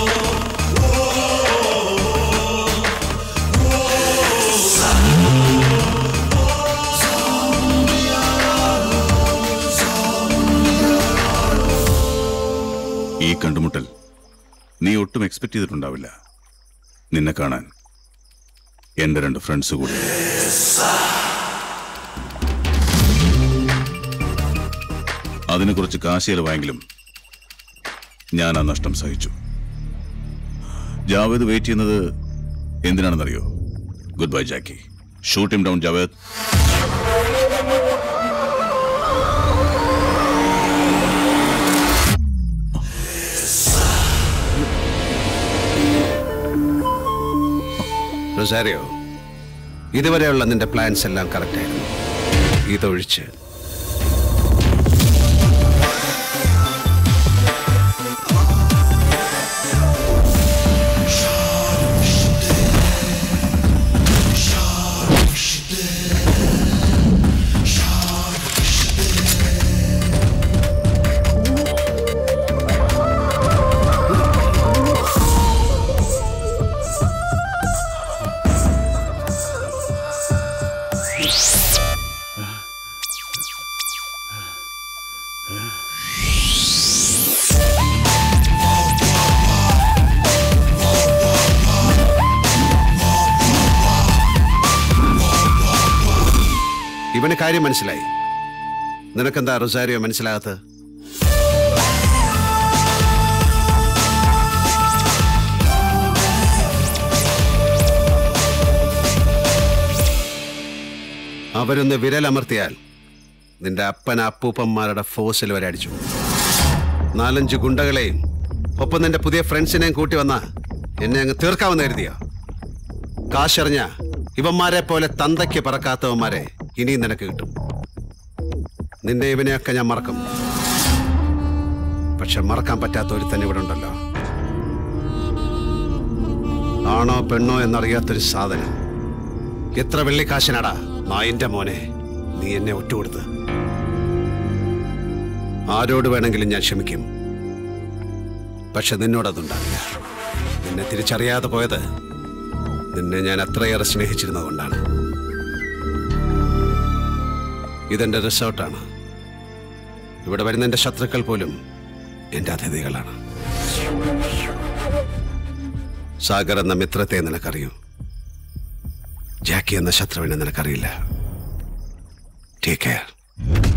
ഈ കണ്ടുമുട്ടൽ നീ ഒട്ടും എക്സ്പെക്ട് ചെയ്തിട്ടുണ്ടാവില്ല നിന്നെ കാണാൻ എന്റെ രണ്ട് ഫ്രണ്ട്സ് കൂടി അതിന് കുറച്ച് കാശ് ചെലവായെങ്കിലും ഞാൻ ആ നഷ്ടം സഹിച്ചു ജാവേദ് വെയിറ്റ് ചെയ്യുന്നത് എന്തിനാണെന്നറിയോ good bye Jackie shoot him down Javed Rosario ഇതുവരെയുള്ള നിന്റെ പ്ലാൻസ് എല്ലാം കറക്റ്റ് ആയിരുന്നു ഇതൊഴിച്ച് ഇവന് കാര്യം മനസ്സിലായി നിനക്കെന്താ റൊസാരിയോ മനസ്സിലാകാത്തത് അവരൊന്ന് വിരലമർത്തിയാൽ നിന്റെ അപ്പൻ അപ്പൂപ്പന്മാരുടെ ഫോഴ്സിൽ വരെ അടിച്ചു നാലഞ്ച് ഗുണ്ടകളെയും ഒപ്പം നിന്റെ പുതിയ ഫ്രണ്ട്സിനെയും കൂട്ടി വന്ന എന്നെ അങ്ങ് തീർക്കാമെന്ന് കരുതിയോ കാശറിഞ്ഞ ഇവന്മാരെ പോലെ തന്തയ്ക്ക് പറക്കാത്തവന്മാരെ ഇനിയും നിനക്ക് കിട്ടും നിന്റെ ഇവനെയൊക്കെ ഞാൻ മറക്കും പക്ഷെ മറക്കാൻ പറ്റാത്ത ഒരുത്തൻ ഇവിടെ ഉണ്ടല്ലോ ആണോ പെണ്ണോ എന്നറിയാത്തൊരു സാധനം എത്ര വെള്ളിക്കാശിനാടാ നായിന്റെ മോനെ നീ എന്നെ ഒറ്റുകൊടുത്ത് ആരോട് വേണമെങ്കിലും ഞാൻ ക്ഷമിക്കും പക്ഷെ നിന്നോടതുണ്ടാവില്ല നിന്നെ തിരിച്ചറിയാതെ പോയത് നിന്നെ ഞാൻ അത്രയേറെ സ്നേഹിച്ചിരുന്നതുകൊണ്ടാണ് ഇതെന്റെ റിസോർട്ടാണ് ഇവിടെ വരുന്ന എന്റെ ശത്രുക്കൾ പോലും എന്റെ അതിഥികളാണ് സാഗർ എന്ന മിത്രത്തെ നിനക്കറിയൂ ജാക്കി എന്ന ശത്രുവിനെ നിനക്കറിയില്ല ടേക്ക് കെയർ